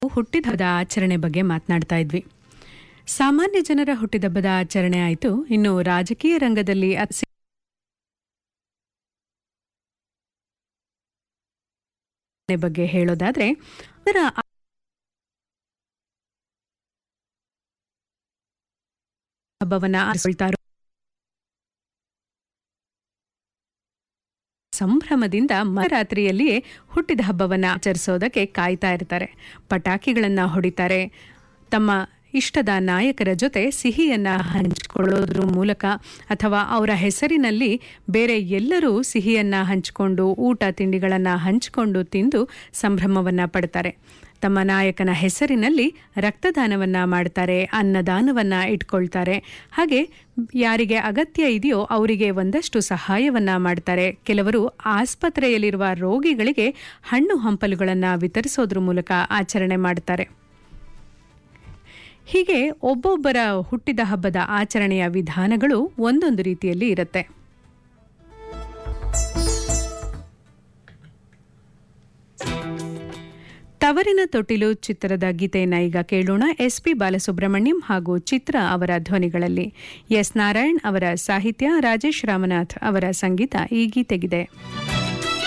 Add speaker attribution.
Speaker 1: ಹುಟ್ಟಿದಬ್ಬದ ಆಚರಣೆ ಬಗ್ಗೆ ಮಾತನಾಡ್ತಾ ಇದ್ವಿ ಸಾಮಾನ್ಯ ಜನರ ಹುಟ್ಟಿದಬ್ಬದ ಆಚರಣೆ ಆಯಿತು ಇನ್ನು ರಾಜಕೀಯ ರಂಗದಲ್ಲಿ ಅತಿ ಬಗ್ಗೆ ಹೇಳೋದಾದ್ರೆ ಅದರ ಹಬ್ಬವನ್ನ ಆಚರಿಸ್ಕೊಳ್ತಾರೋ ಸಂಭ್ರಮದಿಂದ ಮಧ್ಯರಾತ್ರಿಯಲ್ಲಿಯೇ ಹುಟ್ಟಿದ ಹಬ್ಬವನ್ನ ಆಚರಿಸೋದಕ್ಕೆ ಕಾಯ್ತಾ ಇರ್ತಾರೆ ಪಟಾಕಿಗಳನ್ನ ಹೊಡಿತಾರೆ ತಮ್ಮ ಇಷ್ಟದ ನಾಯಕರ ಜೊತೆ ಸಿಹಿಯನ್ನ ಹಂಚಿಕೊಳ್ಳೋದ್ರ ಮೂಲಕ ಅಥವಾ ಅವರ ಹೆಸರಿನಲ್ಲಿ ಬೇರೆ ಎಲ್ಲರೂ ಸಿಹಿಯನ್ನ ಹಂಚಿಕೊಂಡು ಊಟ ತಿಂಡಿಗಳನ್ನ ಹಂಚಿಕೊಂಡು ತಿಂದು ಸಂಭ್ರಮವನ್ನ ಪಡ್ತಾರೆ ತಮ್ಮ ನಾಯಕನ ಹೆಸರಿನಲ್ಲಿ ರಕ್ತದಾನವನ್ನ ಮಾಡ್ತಾರೆ ಅನ್ನದಾನವನ್ನ ಇಟ್ಕೊಳ್ತಾರೆ ಹಾಗೆ ಯಾರಿಗೆ ಅಗತ್ಯ ಇದೆಯೋ ಅವರಿಗೆ ಒಂದಷ್ಟು ಸಹಾಯವನ್ನ ಮಾಡ್ತಾರೆ ಕೆಲವರು ಆಸ್ಪತ್ರೆಯಲ್ಲಿರುವ ರೋಗಿಗಳಿಗೆ ಹಣ್ಣು ಹಂಪಲುಗಳನ್ನು ವಿತರಿಸೋದ್ರ ಮೂಲಕ ಆಚರಣೆ ಮಾಡ್ತಾರೆ ಹೀಗೆ ಒಬ್ಬೊಬ್ಬರ ಹುಟ್ಟಿದ ಹಬ್ಬದ ಆಚರಣೆಯ ವಿಧಾನಗಳು ಒಂದೊಂದು ರೀತಿಯಲ್ಲಿ ಇರುತ್ತೆ ತವರಿನ ತೊಟ್ಟಿಲು ಚಿತ್ರದ ಗೀತೆಯನ್ನ ಈಗ ಕೇಳೋಣ ಎಸ್ ಪಿ ಬಾಲಸುಬ್ರಹ್ಮಣ್ಯಂ ಹಾಗೂ ಚಿತ್ರ ಅವರ ಧ್ವನಿಗಳಲ್ಲಿ ಎಸ್ ನಾರಾಯಣ್ ಅವರ ಸಾಹಿತ್ಯ ರಾಜೇಶ್ ರಾಮನಾಥ್ ಅವರ ಸಂಗೀತ ಈ ಗೀತೆಗಿದೆ